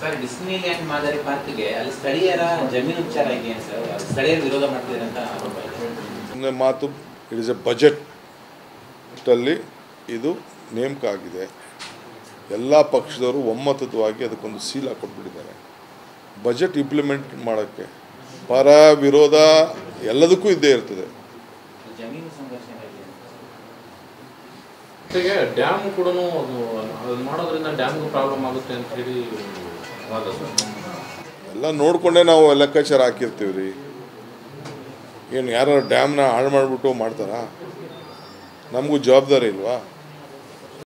sir Disney land ಮಾದರಿ ಪಾರ್ಕ್ಗೆ ಅಲ್ಲಿ ಸ್ಥಳೀಯರ ಜಮೀನು ವಿಚಾರ ಇದೆಯಾ ಸರ್ ಅದು ಸ್ಥಳೀಯರು ವಿರೋಧ ಮಾಡ್ತಿದ್ದಾರೆ ಅಂತ ಆರೋಪ ಇದೆ ಸುಮ್ಮನೆ ಮಾತು ಇಟ್ ಇಸ್ ಎ ಬಜೆಟಲ್ಲಿ ಇದು ನೇಮಕ ಆಗಿದೆ ಎಲ್ಲ ಪಕ್ಷದವರು ಒಮ್ಮತವಾಗಿ ಅದಕ್ಕೊಂದು ಸೀಲ್ ಹಾಕ್ಕೊಟ್ಬಿಟ್ಟಿದ್ದಾರೆ ಬಜೆಟ್ ಇಂಪ್ಲಿಮೆಂಟ್ ಮಾಡೋಕ್ಕೆ ಪರ ವಿರೋಧ ಎಲ್ಲದಕ್ಕೂ ಇದ್ದೇ ಇರ್ತದೆ ಜಮೀನು ಸಂಘರ್ಷ ಇದೆಯಾ ಜೊತೆಗೆ ಡ್ಯಾಮ್ ಕೂಡ ಅದು ಅದು ಮಾಡೋದ್ರಿಂದ ಡ್ಯಾಮ್ಗೂ ಪ್ರಾಬ್ಲಮ್ ಆಗುತ್ತೆ ಅಂತ ಹೇಳಿ ವಾದ ಸರ್ ಎಲ್ಲ ನೋಡಿಕೊಂಡೇ ನಾವು ಲೆಕ್ಕಾಚಾರ ಹಾಕಿರ್ತೀವಿ ರೀ ಏನು ಯಾರು ಡ್ಯಾಮ್ನ ಹಾಳು ಮಾಡಿಬಿಟ್ಟು ಮಾಡ್ತಾರಾ ನಮಗೂ ಜವಾಬ್ದಾರಿ ಇಲ್ವಾ